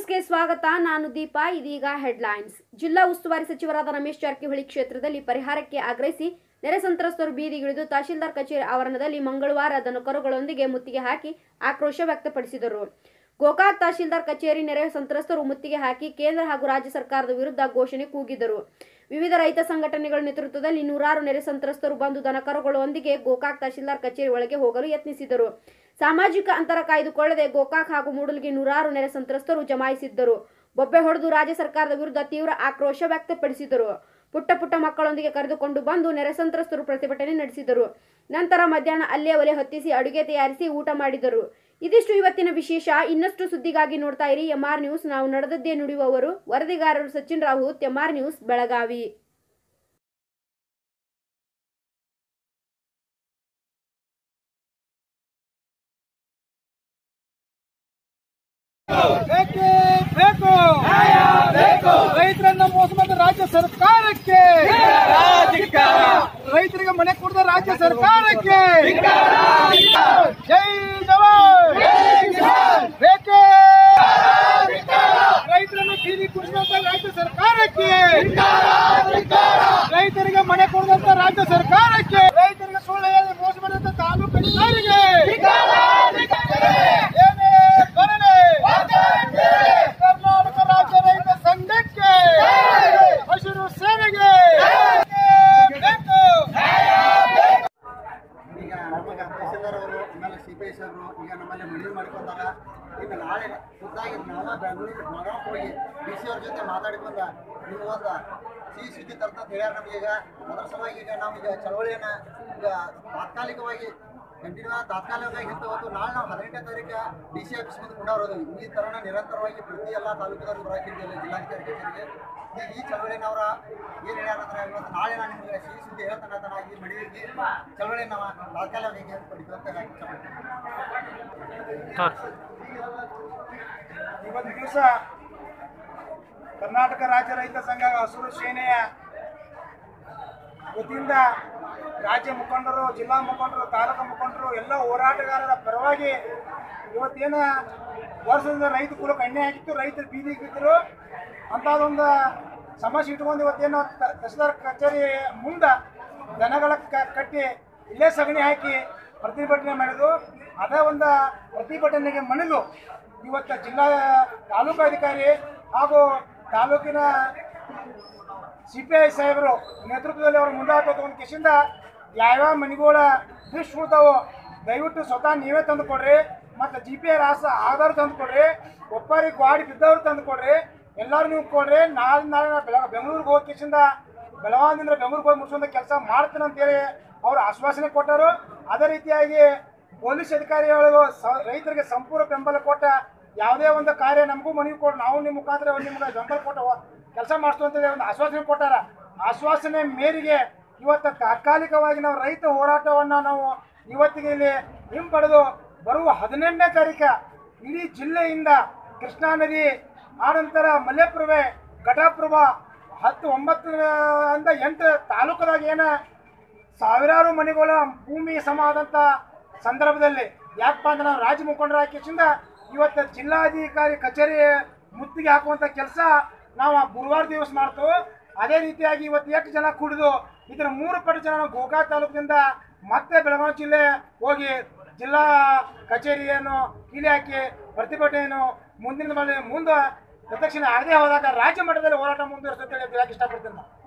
ನ್ಯೂಸ್ಗೆ ಸ್ವಾಗತ ನಾನು ದೀಪಾ ಇದೀಗ ಹೆಡ್ಲೈನ್ಸ್ ಜಿಲ್ಲಾ ಉಸ್ತುವಾರಿ ಸಚಿವರಾದ ರಮೇಶ್ ಜಾರಕಿಹೊಳಿ ಕ್ಷೇತ್ರದಲ್ಲಿ ಪರಿಹಾರಕ್ಕೆ ಆಗ್ರಹಿಸಿ ನೆರೆ ಸಂತ್ರಸ್ತರು ಬೀದಿಗಿಳಿದು ತಹಶೀಲ್ದಾರ್ ಕಚೇರಿ ಆವರಣದಲ್ಲಿ ಮಂಗಳವಾರ ದನಕರುಗಳೊಂದಿಗೆ ಮುತ್ತಿಗೆ ಹಾಕಿ ಆಕ್ರೋಶ ವ್ಯಕ್ತಪಡಿಸಿದರು ಗೋಕಾಕ್ ತಹಶೀಲ್ದಾರ್ ಕಚೇರಿ ನೆರೆ ಸಂತ್ರಸ್ತರು ಮುತ್ತಿಗೆ ಹಾಕಿ ಕೇಂದ್ರ ಹಾಗೂ ರಾಜ್ಯ ಸರ್ಕಾರದ ವಿರುದ್ಧ ಘೋಷಣೆ ಕೂಗಿದರು ವಿವಿಧ ರೈತ ಸಂಘಟನೆಗಳ ನೇತೃತ್ವದಲ್ಲಿ ನೂರಾರು ನೆರೆ ಸಂತ್ರಸ್ತರು ಬಂದು ದನಕರುಗಳೊಂದಿಗೆ ಗೋಕಾಕ್ ತಹಶೀಲ್ದಾರ್ ಕಚೇರಿ ಒಳಗೆ ಹೋಗಲು ಯತ್ನಿಸಿದರು ಸಾಮಾಜಿಕ ಅಂತರ ಕಾಯ್ದುಕೊಳ್ಳದೆ ಗೋಕಾಕ್ ಹಾಗೂ ಮೂಡಲ್ಗೆ ನೂರಾರು ನೆರೆ ಸಂತ್ರಸ್ತರು ಜಮಾಯಿಸಿದ್ದರು ಬೊಬ್ಬೆ ಹೊಡೆದು ರಾಜ್ಯ ಸರ್ಕಾರದ ವಿರುದ್ಧ ತೀವ್ರ ಆಕ್ರೋಶ ವ್ಯಕ್ತಪಡಿಸಿದರು ಪುಟ್ಟ ಪುಟ್ಟ ಮಕ್ಕಳೊಂದಿಗೆ ಕರೆದುಕೊಂಡು ಬಂದು ನೆರೆ ಸಂತ್ರಸ್ತರು ಪ್ರತಿಭಟನೆ ನಡೆಸಿದರು ನಂತರ ಮಧ್ಯಾಹ್ನ ಅಲ್ಲೇ ಒಲೆ ಹೊತ್ತಿಸಿ ಅಡುಗೆ ತಯಾರಿಸಿ ಊಟ ಮಾಡಿದರು ಇದಿಷ್ಟು ಇವತ್ತಿನ ವಿಶೇಷ ಇನ್ನಷ್ಟು ಸುದ್ದಿಗಾಗಿ ನೋಡ್ತಾ ಇರಿ ಎಂಆರ್ ನ್ಯೂಸ್ ನಾವು ನಡೆದದ್ದೇ ನುಡಿಯುವವರು ವರದಿಗಾರರು ಸಚಿನ್ ರಾವುತ್ ಎಂಆರ್ ನ್ಯೂಸ್ ಬೆಳಗಾವಿ ಬೇಕೇ ಬೇಕು ರೈತರನ್ನ ಮೋಸ ಮಾಡಿದ ರಾಜ್ಯ ಸರ್ಕಾರಕ್ಕೆ ರೈತರಿಗೆ ಮನೆ ಕೊಡದ ರಾಜ್ಯ ಸರ್ಕಾರಕ್ಕೆ ಜೈ ಜವಾನ್ ಬೇಕೇ ರೈತರನ್ನು ಬೀದಿ ಕುಡಿಸಿದಂತ ರಾಜ್ಯ ಸರ್ಕಾರಕ್ಕೆ ರೈತರಿಗೆ ಮನೆ ಕೊಡದಂತ ರಾಜ್ಯ ಸರ್ಕಾರಕ್ಕೆ ರೈತರಿಗೆ ಸುಳ್ಳು ಹೇಳಿ ಮೋಸ ಮಾಡಿದಂತ ತಾಲೂಕು ಅಧಿಕಾರಿಗೆ ಏನೇ ಬರಲಿ ಕರ್ನಾಟಕ ರಾಜ್ಯ ರೈತ ಸಂಘಕ್ಕೆ ಹಸಿರು ಸೇನೆಗೆ ಬೇಕು ಈಗ ನಮಗೆ ತಹಸೀಲ್ದಾರ್ ಅವರು ಆಮೇಲೆ ಸಿ ಪಿ ಎಸ್ ಅವರು ಈಗ ನಮ್ಮಲ್ಲಿ ಮನವಿ ಮಾಡ್ಕೊಂಡಾಗ ಈಗ ನಾಳೆ ಖುದ್ದಾಗಿ ನಾವ ಬೆಂಗಳೂರು ನಗರಕ್ಕೆ ಹೋಗಿ ಡಿ ಸಿ ಅವ್ರ ಜೊತೆ ಮಾತಾಡಿ ಬಂದ ನೀವು ಒಂದು ಸಿಹಿ ಸುದ್ದಿ ತರ್ತಂತ ಹೇಳ್ಯಾರ ನಮಗೆ ಈಗ ಅದರ ಸಲುವಾಗಿ ಈಗ ನಾವು ಈಗ ಚಳವಳಿಯನ್ನ ಈಗ ತಾತ್ಕಾಲಿಕವಾಗಿ ಕಂಟಿನ್ಯೂ ತಾತ್ಕಾಲಿಕವಾಗಿ ಹಿಂದೆ ಹೋದ್ದು ನಾಳೆ ನಾವು ಹದಿನೆಂಟನೇ ತಾರೀಕು ಡಿ ಸಿ ಆಫೀಸ್ ಮುಂದೆ ಕೊಂಡವರೋದು ಈ ಥರನ ನಿರಂತರವಾಗಿ ಪ್ರತಿ ಎಲ್ಲ ತಾಲೂಕುದವ್ರು ಬರಾಕಿದ್ದೀವಿ ಜಿಲ್ಲಾಧಿಕಾರಿ ಕಚೇರಿಗೆ ಈಗ ಈ ಚಳವಳಿನ ಅವರ ಏನು ಹೇಳ್ಯಾರಂದ್ರೆ ಇವತ್ತು ನಾಳೆ ನಾನು ನಿಮಗೆ ಸಿಹಿ ಸುದ್ದಿ ಹೇಳ್ತಾನೆ ಅಂತ ನಾವು ಈ ಮಡಿಗೆ ಚಳವಳಿ ನಾವು ತಾತ್ಕಾಲಿಕವಾಗಿ ಪಡಿತು ಅಂತ ಹೇಳಕ್ಕೆ ಇಷ್ಟಪಡ್ತೀನಿ ಇವತ್ತು ದಿವಸ ಕರ್ನಾಟಕ ರಾಜ್ಯ ರೈತ ಸಂಘ ಹಸಿರು ಸೇನೆಯ ವತಿಯಿಂದ ರಾಜ್ಯ ಮುಖಂಡರು ಜಿಲ್ಲಾ ಮುಖಂಡರು ತಾಲೂಕು ಮುಖಂಡರು ಎಲ್ಲ ಹೋರಾಟಗಾರರ ಪರವಾಗಿ ಇವತ್ತೇನ ವರ್ಷದಿಂದ ರೈತ ಕುಲಕ್ಕೆ ಎಣ್ಣೆ ಹಾಕಿತ್ತು ರೈತರು ಬೀದಿಗೆ ಬಿದ್ದರು ಅಂಥದ್ದೊಂದು ಸಮಸ್ಯೆ ಇಟ್ಕೊಂಡು ಇವತ್ತೇನು ತ- ತಹಸೀಲ್ದಾರ್ ಕಚೇರಿ ಮುಂದೆ ದನಗಳ ಕ- ಕಟ್ಟಿ ಇಲ್ಲೇ ಸಗಣಿ ಹಾಕಿ ಪ್ರತಿಭಟನೆ ಮಾಡಿದ್ರು ಅದೇ ಒಂದು ಪ್ರತಿಭಟನೆಗೆ ಮಣಿದು ಇವತ್ತು ಜಿಲ್ಲಾ ತಾಲೂಕು ಅಧಿಕಾರಿ ಹಾಗೂ ತಾಲೂಕಿನ ಸಿ ಪಿ ಐ ಸಾಹೇಬರು ನೇತೃತ್ವದಲ್ಲಿ ಅವರು ಮುಂದಾಟ ಒಂದು ಕಿಸಿಂದ ಯಾವ್ಯಾವ ಮನೆಗಳ ಲಿಸ್ಟ್ ಉಳ್ತಾವೋ ದಯವಿಟ್ಟು ಸ್ವತಃ ನೀವೇ ತಂದು ಕೊಡ್ರಿ ಮತ್ತು ಜಿ ಪಿ ಐ ರಾಸ ಆಧಾರ್ ತಂದು ಕೊಡ್ರಿ ಒಪ್ಪಾರಿ ಗಾಡಿ ಬಿದ್ದವ್ರು ತಂದು ಕೊಡ್ರಿ ಎಲ್ಲರೂ ನೀವು ಕೊಡ್ರಿ ನಾಳೆ ನಾಳೆ ನಾ ಬೆಳಗ ಬೆಂಗಳೂರಿಗೆ ಹೋಗಿ ಕಿಸಿಂದ ಬೆಳಗಾವಿಯಿಂದ ಬೆಂಗಳೂರಿಗೆ ಹೋಗಿ ಮುಗಿಸೋಂಥ ಕೆಲಸ ಮಾಡ್ತೀನಿ ಅಂತೇಳಿ ಅವರು ಆಶ್ವಾಸನೆ ಕೊಟ್ಟರು ಅದೇ ರೀತಿಯಾಗಿ ಪೊಲೀಸ್ ಅಧಿಕಾರಿಗಳು ಸ- ರೈತರಿಗೆ ಸಂಪೂರ್ಣ ಬೆಂಬಲ ಕೊಟ್ಟ ಯಾವುದೇ ಒಂದು ಕಾರ್ಯ ನಮಗೂ ಮನವಿ ಕೊಟ್ಟು ನಾವು ನಿಮ್ಮ ಮುಖಾಂತರ ನಿಮ್ಗೆ ಬೆಂಬಲ ಕೊಟ್ಟು ಕೆಲಸ ಮಾಡಿಸ್ತು ಅಂತೇಳಿ ಒಂದು ಆಶ್ವಾಸನೆ ಕೊಟ್ಟಾರ ಆಶ್ವಾಸನೆ ಮೇರೆಗೆ ಇವತ್ತು ತಾತ್ಕಾಲಿಕವಾಗಿ ನಾವು ರೈತ ಹೋರಾಟವನ್ನು ನಾವು ಇವತ್ತಿಗೆ ಇಲ್ಲಿ ಹಿಂಪಡೆದು ಬರುವ ಹದಿನೆಂಟನೇ ತಾರೀಕು ಇಡೀ ಜಿಲ್ಲೆಯಿಂದ ಕೃಷ್ಣಾ ನದಿ ಆನಂತರ ಮಲ್ಯಪ್ರಭೆ ಘಟಪ್ರಭಾ ಹತ್ತು ಒಂಬತ್ತು ಅಂದ ಎಂಟು ತಾಲೂಕದಾಗ ಏನ ಸಾವಿರಾರು ಮನೆಗಳ ಭೂಮಿ ಸಮ ಆದಂಥ ಸಂದರ್ಭದಲ್ಲಿ ಯಾಕಪ್ಪ ಅಂದ್ರೆ ನಾವು ರಾಜ್ಯ ಮುಖಂಡರ ಹಾಕಿಸಿಂದ ಇವತ್ತು ಜಿಲ್ಲಾಧಿಕಾರಿ ಕಚೇರಿ ಮುತ್ತಿಗೆ ಹಾಕುವಂಥ ಕೆಲಸ ನಾವು ಆ ಗುರುವಾರ ದಿವಸ ಮಾಡ್ತೇವೆ ಅದೇ ರೀತಿಯಾಗಿ ಇವತ್ತು ಎಷ್ಟು ಜನ ಕುಡಿದು ಇದರ ಮೂರು ಪಟ್ಟು ಜನ ನಾವು ಗೋಕಾಕ್ ತಾಲೂಕಿನಿಂದ ಮತ್ತೆ ಬೆಳಗಾವಿ ಜಿಲ್ಲೆ ಹೋಗಿ ಜಿಲ್ಲಾ ಕಚೇರಿಯನ್ನು ಕೀಲಿ ಹಾಕಿ ಪ್ರತಿಭಟನೆಯನ್ನು ಮುಂದಿನ ಮೇಲೆ ಮುಂದೆ ಪ್ರದಕ್ಷಿಣೆ ಆಗದೆ ಹೋದಾಗ ರಾಜ್ಯ ಮಟ್ಟದಲ್ಲಿ ಹೋರಾಟ ಮುಂದುವರಿಸುತ್ತೆ ಅಂತ ಹೇಳಕ್ಕೆ ಇಷ್ಟಪಡ್ತೀನಿ ನಾನು